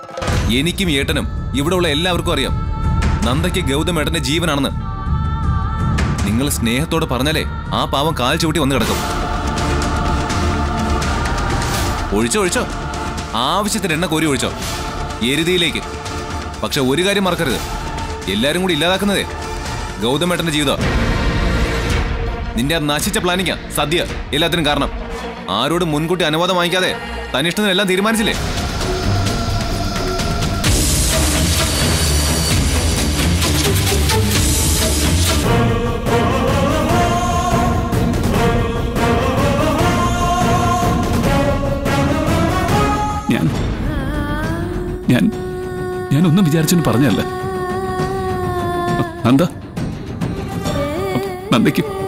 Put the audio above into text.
എനിക്കും ഏട്ടനും ഇവിടെ ഉള്ള എല്ലാവർക്കും അറിയാം നന്ദയ്ക്ക് ഗൗതം ഏട്ടന്റെ ജീവനാണെന്ന് നിങ്ങൾ സ്നേഹത്തോടെ പറഞ്ഞാലേ ആ പാവം കാൽ ചവിട്ടി വന്ന് കിടക്കും ഒഴിച്ചോ ഒഴിച്ചോ ആവശ്യത്തിന് എണ്ണ കോരി ഒഴിച്ചോ എരുതിയിലേക്ക് പക്ഷെ ഒരു കാര്യം മറക്കരുത് എല്ലാരും കൂടി ഇല്ലാതാക്കുന്നതേ ഗൗതമേട്ടന്റെ ജീവിതം നിന്റെ ആ നശിച്ച പ്ലാനിങ്ങാ സദ്യ എല്ലാത്തിനും കാരണം ആരോടും മുൻകൂട്ടി അനുവാദം വാങ്ങിക്കാതെ തനിഷ്ടത്തിനെല്ലാം തീരുമാനിച്ചില്ലേ ഞാൻ ഞാൻ ഞാൻ ഒന്നും വിചാരിച്ചെന്ന് പറഞ്ഞല്ല നന്ദ നന്ദയ്ക്ക്